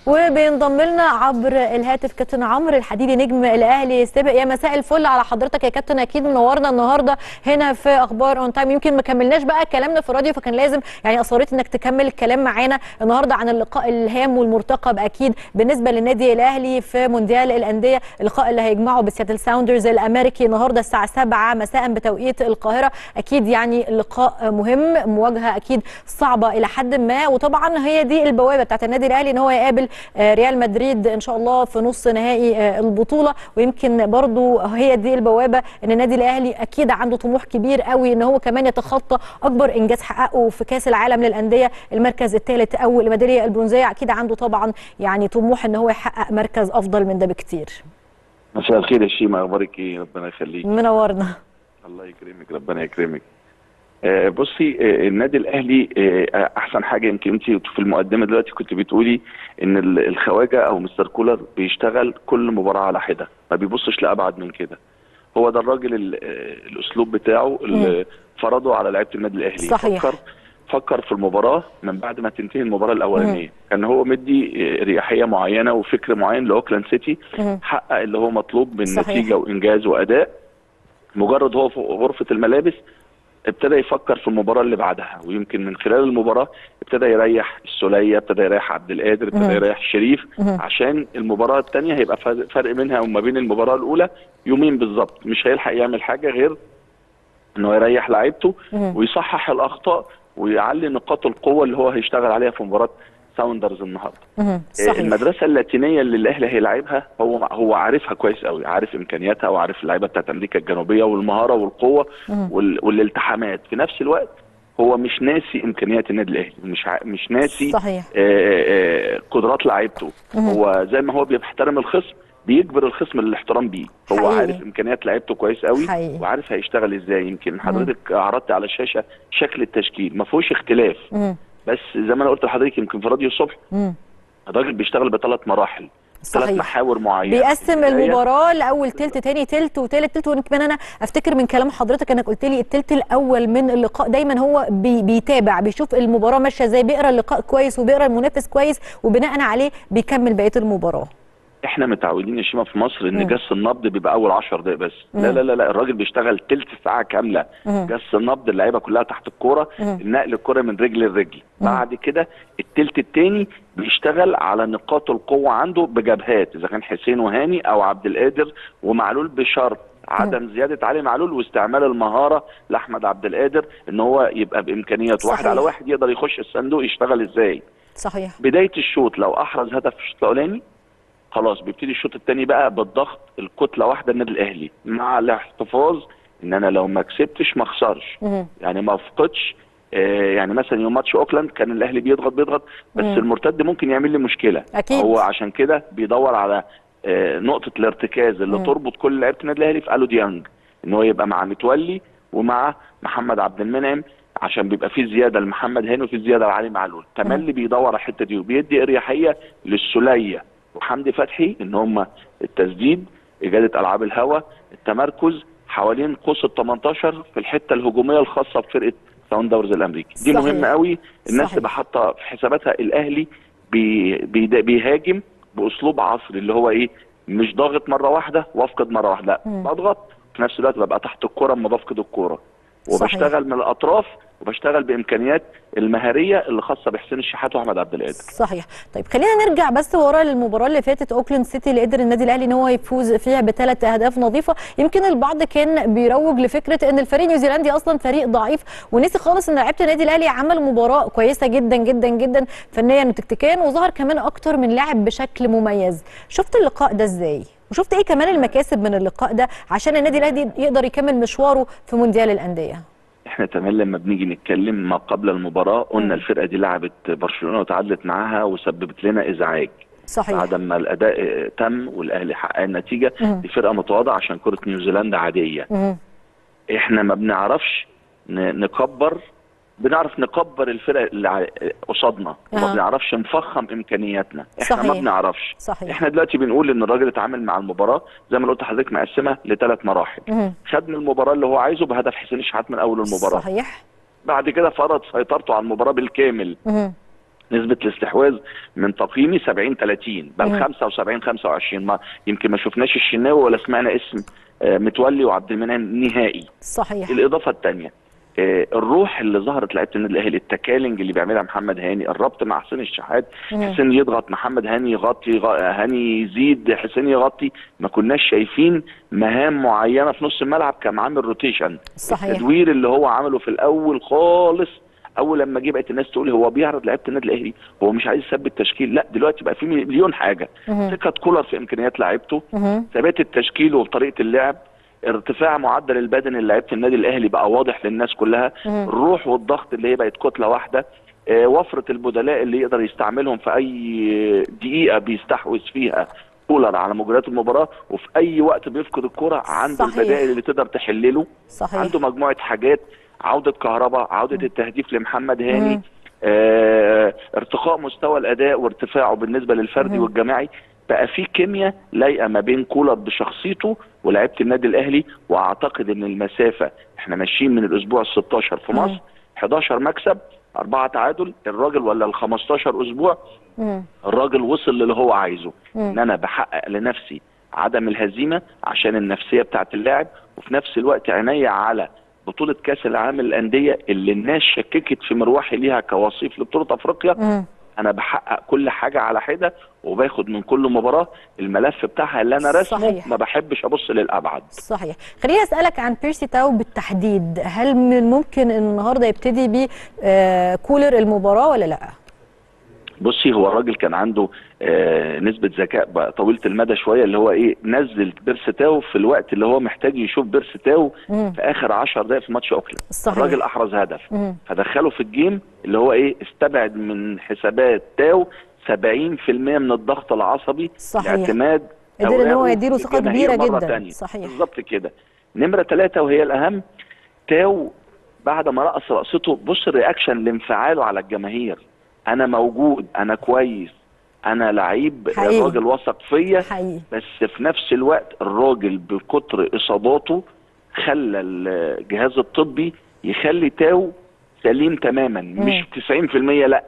وبينضم لنا عبر الهاتف كابتن عمرو الحديدي نجم الاهلي السابق يا مساء الفل على حضرتك يا كابتن اكيد منورنا النهارده هنا في اخبار اون تايم يمكن ما كملناش بقى كلامنا في الراديو فكان لازم يعني اصريت انك تكمل الكلام معانا النهارده عن اللقاء الهام والمرتقب اكيد بالنسبه للنادي الاهلي في مونديال الانديه اللقاء اللي هيجمعه بسياتل ساوندرز الامريكي النهارده الساعه 7 مساء بتوقيت القاهره اكيد يعني لقاء مهم مواجهه اكيد صعبه الى حد ما وطبعا هي دي البوابه بتاعت النادي الاهلي ان هو يقابل ريال مدريد ان شاء الله في نص نهائي البطوله ويمكن برضو هي دي البوابه ان النادي الاهلي اكيد عنده طموح كبير قوي ان هو كمان يتخطى اكبر انجاز حققه في كاس العالم للانديه المركز الثالث او الميداليه البرونزيه اكيد عنده طبعا يعني طموح ان هو يحقق مركز افضل من ده بكتير مساء الخير يا شيماء اخبارك ايه ربنا يخليك منورنا الله يكرمك ربنا يكرمك آه بصي آه النادي الاهلي آه احسن حاجه يمكن انت في المقدمه دلوقتي كنت بتقولي ان الخواجه او مستر كولر بيشتغل كل مباراه على حده ما بيبصش لابعد من كده هو ده الراجل الاسلوب بتاعه اللي فرضه على لعيبه النادي الاهلي صحيح. فكر فكر في المباراه من بعد ما تنتهي المباراه الاولانيه كان هو مدي رياحيه معينه وفكر معين لاوكلاند سيتي حقق اللي هو مطلوب من صحيح. نتيجه وانجاز واداء مجرد هو في غرفه الملابس ابتدى يفكر في المباراه اللي بعدها ويمكن من خلال المباراه ابتدى يريح السوليه ابتدى يريح عبد القادر ابتدى مم. يريح شريف مم. عشان المباراه الثانيه هيبقى فرق منها وما بين المباراه الاولى يومين بالظبط مش هيلحق يعمل حاجه غير انه يريح لعيبته مم. ويصحح الاخطاء ويعلي نقاط القوه اللي هو هيشتغل عليها في مباراه ساوندرز النهارده مهم. صحيح المدرسه اللاتينيه اللي الاهلي هيلاعبها هو هو عارفها كويس قوي عارف امكانياتها وعارف اللعيبه بتاعت امريكا الجنوبيه والمهاره والقوه مهم. وال... والالتحامات في نفس الوقت هو مش ناسي امكانيات النادي الاهلي مش ع... مش ناسي صحيح آه، آه، قدرات لعيبته مهم. هو زي ما هو بيحترم الخصم بيجبر الخصم للاحترام بيه هو حقيقي. عارف امكانيات لعيبته كويس قوي حقيقي. وعارف هيشتغل ازاي يمكن حضرتك عرضت على الشاشه شكل التشكيل ما فيهوش اختلاف مهم. بس زي ما انا قلت لحضرتك يمكن في راديو الصبح مهم. الراجل بيشتغل بثلاث مراحل ثلاث صحيح محاور معينه بيقسم البداية- المباراه لاول تلت تاني تلت وتالت تلت وكمان انا افتكر من كلام حضرتك انك قلت لي التلت الاول من اللقاء دايما هو بي بيتابع بيشوف المباراه ماشيه ازاي بيقرا اللقاء كويس وبيقرا المنافس كويس وبناء عليه بيكمل بقيه المباراه احنا متعودين يا شيماء في مصر ان مم. جس النبض بيبقى اول 10 دقايق بس مم. لا لا لا لا الراجل بيشتغل تلت ساعه كامله مم. جس النبض اللعيبه كلها تحت الكوره مم. النقل الكوره من رجل لرجل مم. بعد كده التلت التاني بيشتغل على نقاط القوه عنده بجبهات اذا كان حسين وهاني او عبد القادر ومعلول بشرط عدم زياده علي معلول واستعمال المهاره لاحمد عبد القادر ان هو يبقى بامكانيات واحد صحيح. على واحد يقدر يخش الصندوق يشتغل ازاي صحيح بدايه الشوط لو احرز هدف في الشوط الاولاني خلاص بيبتدي الشوط الثاني بقى بالضغط الكتله واحده النادي الاهلي مع الاحتفاظ ان انا لو ما كسبتش ما اخسرش مهم. يعني ما افقدش آه، يعني مثلا يوم ماتش اوكلاند كان الاهلي بيضغط بيضغط بس مم. المرتد ممكن يعمل لي مشكله أكيد. هو عشان كده بيدور على آه، نقطه الارتكاز اللي مم. تربط كل لعيبه النادي الاهلي في الو ديانج ان هو يبقى مع متولي ومع محمد عبد المنعم عشان بيبقى في زياده لمحمد هاني وفي زياده لعلي معلول تملي بيدور على الحته دي وبيدي اريحيه للسوليه وحمدي فتحي ان هم التسديد اجاده العاب الهوا التمركز حوالين قوس ال 18 في الحته الهجوميه الخاصه بفرقه ساوندرز الامريكي دي صحيح. مهمه قوي الناس صحيح. تبقى حاطه في حساباتها الاهلي بي بي بيهاجم باسلوب عصري اللي هو ايه مش ضاغط مره واحده وافقد مره واحده لا مم. بضغط في نفس الوقت ببقى تحت الكره اما بفقد الكوره صحيح. وبشتغل من الاطراف وبشتغل بامكانيات المهاريه اللي خاصه بحسين الشحات واحمد عبد القادر صحيح طيب خلينا نرجع بس ورا للمباراه اللي فاتت اوكلاند سيتي اللي قدر النادي الاهلي ان هو يفوز فيها بثلاث اهداف نظيفه يمكن البعض كان بيروج لفكره ان الفريق النيوزيلندي اصلا فريق ضعيف ونسي خالص ان لعيبه النادي الاهلي عمل مباراه كويسه جدا جدا جدا فنيا وتكتيكيا وظهر كمان اكتر من لاعب بشكل مميز شفت اللقاء ده ازاي وشفت ايه كمان المكاسب من اللقاء ده عشان النادي الاهلي يقدر يكمل مشواره في مونديال الانديه احنا تمام لما بنيجي نتكلم ما قبل المباراه قلنا مم. الفرقه دي لعبت برشلونه وتعادلت معاها وسببت لنا ازعاج صحيح بعد ما الاداء اه، تم والاهلي حقق النتيجه مم. دي فرقه متواضعه عشان كره نيوزيلندا عاديه مهم. احنا ما بنعرفش ن- نكبر بنعرف نكبر الفرق اللي ع- قصادنا آه. وما بنعرفش نفخم امكانياتنا احنا صحيح. ما بنعرفش صحيح احنا دلوقتي بنقول ان الراجل اتعامل مع المباراه زي ما قلت لحضرتك مقسمه لثلاث مراحل مهم. خد من المباراه اللي هو عايزه بهدف حسين الشحات من اول المباراه صحيح بعد كده فرض سيطرته على المباراه بالكامل مهم. نسبة الاستحواذ من تقييمي 70 30 بل مم. 75 25 ما يمكن ما شفناش الشناوي ولا سمعنا اسم آه، متولي وعبد المنعم نهائي صحيح الاضافه الثانيه الروح اللي ظهرت لعيبه النادي الاهلي التكالنج اللي بيعملها محمد هاني الربط مع حسين الشحات مم. حسين يضغط محمد هاني يغطي غ- هاني يزيد حسين يغطي ما كناش شايفين مهام معينه في نص الملعب كان عامل روتيشن صحيح التدوير اللي هو عمله في الاول خالص اول لما جه بقت الناس تقول هو بيعرض لعيبه النادي الاهلي هو مش عايز يثبت تشكيل لا دلوقتي بقى في مليون حاجه مهم. ثقه كولر في امكانيات لعيبته مهم. ثبات التشكيل وطريقه اللعب ارتفاع معدل البدني لعيبه النادي الاهلي بقى واضح للناس كلها مهم. الروح والضغط اللي هي بقت كتله واحده آه، وفره البدلاء اللي يقدر يستعملهم في اي دقيقه بيستحوذ فيها كولر على مجريات المباراه وفي اي وقت بيفقد الكره عنده صحيح. البدائل اللي تقدر تحلله صحيح عنده مجموعه حاجات عوده كهرباء عوده التهديف لمحمد مم. هاني آه، ارتقاء مستوى الاداء وارتفاعه بالنسبه للفردي مم. والجماعي بقى في كيمياء لايقه ما بين كولر بشخصيته ولاعيبه النادي الاهلي واعتقد ان المسافه احنا ماشيين من الاسبوع ال 16 في مم. مصر 11 مكسب أربعة تعادل الراجل ولا ال 15 أسبوع مم. الراجل وصل للي هو عايزه مم. ان انا بحقق لنفسي عدم الهزيمه عشان النفسيه بتاعت اللاعب وفي نفس الوقت عينيا على بطوله كاس العالم للانديه اللي الناس شككت في مروحي ليها كوصيف لبطوله افريقيا مم. انا بحقق كل حاجه على حده وباخد من كل مباراه الملف بتاعها اللي انا رسمه صحيح. ما بحبش ابص للابعد صحيح خليني اسالك عن بيرسي تاو بالتحديد هل من الممكن ان النهارده يبتدي بيه آه، كولر المباراه ولا لا بصي هو الراجل كان عنده آه نسبة ذكاء بقى طويلة المدى شوية اللي هو ايه نزل بيرس تاو في الوقت اللي هو محتاج يشوف بيرس تاو مم. في اخر 10 دقائق في ماتش اوكلاند صحيح. الراجل احرز هدف مم. فدخله في الجيم اللي هو ايه استبعد من حسابات تاو 70% من الضغط العصبي صحيح. لاعتماد قدر إن هو أوراقه يديله في ثقة الجماهير كبيرة مرة جداً. تانية. صحيح. بالظبط كده نمرة ثلاثة وهي الأهم تاو بعد ما رقص رقصته بص الرياكشن لانفعاله على الجماهير أنا موجود أنا كويس أنا لعيب حقيقي. الراجل وثق فيا حقيقي بس في نفس الوقت الراجل بكتر اصاباته خلى الجهاز الطبي يخلي تاو سليم تماما مش 90% لا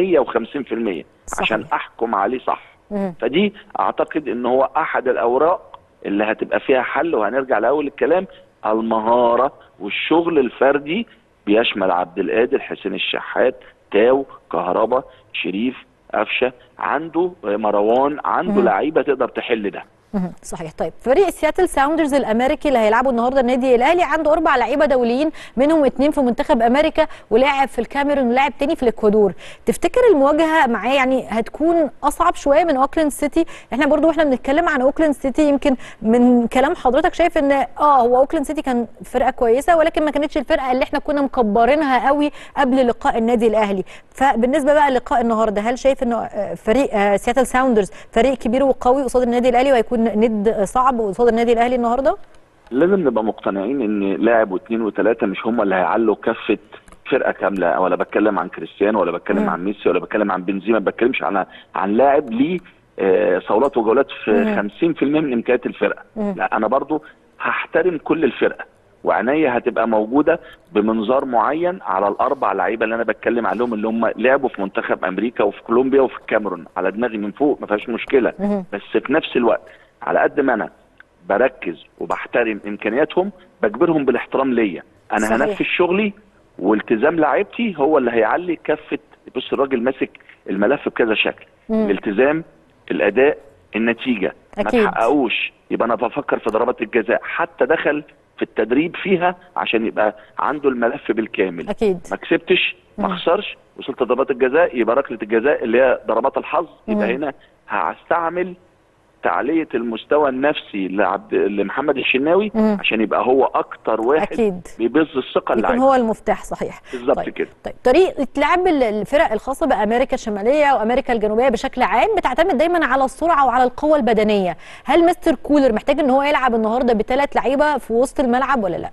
150% عشان صحيح. احكم عليه صح مم. فدي اعتقد ان هو احد الاوراق اللي هتبقى فيها حل وهنرجع لاول الكلام المهاره والشغل الفردي بيشمل عبد القادر حسين الشحات تاو كهربا شريف قفشه عنده مروان عنده مم. لعيبه تقدر تحل ده مهم. صحيح طيب فريق سياتل ساوندرز الامريكي اللي هيلعبوا النهارده النادي الاهلي عنده اربع لعيبه دوليين منهم اتنين في منتخب امريكا ولاعب في الكاميرون ولاعب تاني في الاكوادور تفتكر المواجهه معاه يعني هتكون اصعب شويه من اوكلاند سيتي احنا برضو واحنا بنتكلم عن اوكلاند سيتي يمكن من كلام حضرتك شايف ان اه هو اوكلاند سيتي كان فرقه كويسه ولكن ما كانتش الفرقه اللي احنا كنا مكبرينها قوي قبل لقاء النادي الاهلي فبالنسبه بقى للقاء النهارده هل شايف انه آه، فريق آه، سياتل ساوندرز فريق كبير وقوي قصاد النادي الاهلي وهيكون ند صعب قصاد النادي الاهلي النهارده لازم نبقى مقتنعين ان لاعب واثنين وثلاثه مش هم اللي هيعلوا كفه فرقه كامله ولا بتكلم عن كريستيانو ولا بتكلم مم. عن ميسي ولا بتكلم عن بنزيما ما بتكلمش عن عن لاعب ليه آه، صولات وجولات مم. في 50% من امكانيات الفرقه مم. لا انا برضو هحترم كل الفرقه وعناية هتبقى موجودة بمنظار معين على الأربع لعيبة اللي أنا بتكلم عليهم اللي هم لعبوا في منتخب أمريكا وفي كولومبيا وفي الكاميرون على دماغي من فوق ما فيهاش مشكلة مهم. بس في نفس الوقت على قد ما أنا بركز وبحترم إمكانياتهم بجبرهم بالاحترام ليا أنا صحيح. هنفذ شغلي والتزام لعيبتي هو اللي هيعلي كفة بص الراجل ماسك الملف بكذا شكل مم. الالتزام الأداء النتيجة أكيد. ما تحققوش يبقى أنا بفكر في ضربات الجزاء حتى دخل في التدريب فيها عشان يبقى عنده الملف بالكامل اكيد ما كسبتش ما مم. خسرش وصلت ضربات الجزاء يبقى ركله الجزاء اللي هي ضربات الحظ يبقى مم. هنا هستعمل تعليه المستوى النفسي لعبد لمحمد الشناوي مم. عشان يبقى هو اكتر واحد اكيد بيبز الثقه يكون اللعيب هو المفتاح صحيح بالظبط طيب. كده طيب طريقه لعب ال- الفرق الخاصه بامريكا الشماليه وامريكا الجنوبيه بشكل عام بتعتمد دايما على السرعه وعلى القوه البدنيه هل مستر كولر محتاج ان هو يلعب النهارده بثلاث لعيبه في وسط الملعب ولا لا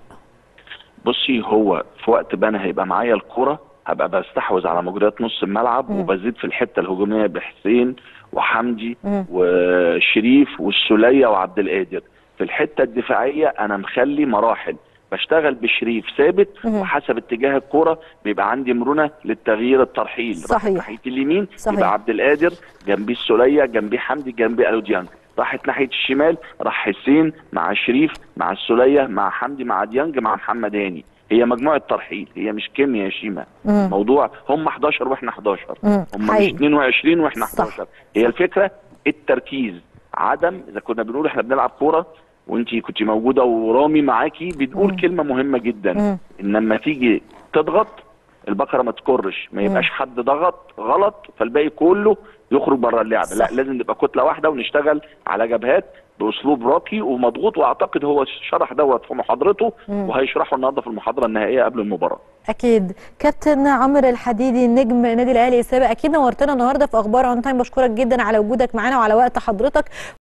بصي هو في وقت ما انا هيبقى معايا الكرة هبقى بستحوذ على مجريات نص الملعب مم. وبزيد في الحته الهجوميه بحسين وحمدي مم. وشريف والسوليه وعبد القادر في الحته الدفاعيه انا مخلي مراحل بشتغل بشريف ثابت مهم. وحسب اتجاه الكوره بيبقى عندي مرونه للتغيير الترحيل راحت صحيح. ناحيه اليمين صحيح. يبقى عبد القادر جنبيه السوليه جنبيه حمدي جنبيه الو ديانج راحت ناحيه الشمال راح حسين مع شريف مع السوليه مع حمدي مع ديانج مع محمد هاني هي مجموعه ترحيل هي مش كيمياء يا شيماء مم. موضوع هم 11 واحنا 11 مم. هم مش حقيقي. 22 واحنا صح. 11 هي الفكره التركيز عدم اذا كنا بنقول احنا بنلعب كوره وانت كنت موجوده ورامي معاكي بتقول مم. كلمه مهمه جدا مم. ان لما تيجي تضغط البقره ما تكرش ما يبقاش حد ضغط غلط فالباقي كله يخرج بره اللعبه لا صح. لازم نبقى كتله واحده ونشتغل على جبهات باسلوب راقي ومضغوط واعتقد هو شرح دوت في محاضرته مم. وهيشرحه النهارده في المحاضره النهائيه قبل المباراه اكيد كابتن عمرو الحديدي نجم نادي الاهلي السابق اكيد نورتنا النهارده في اخبار اون تايم بشكرك جدا على وجودك معانا وعلى وقت حضرتك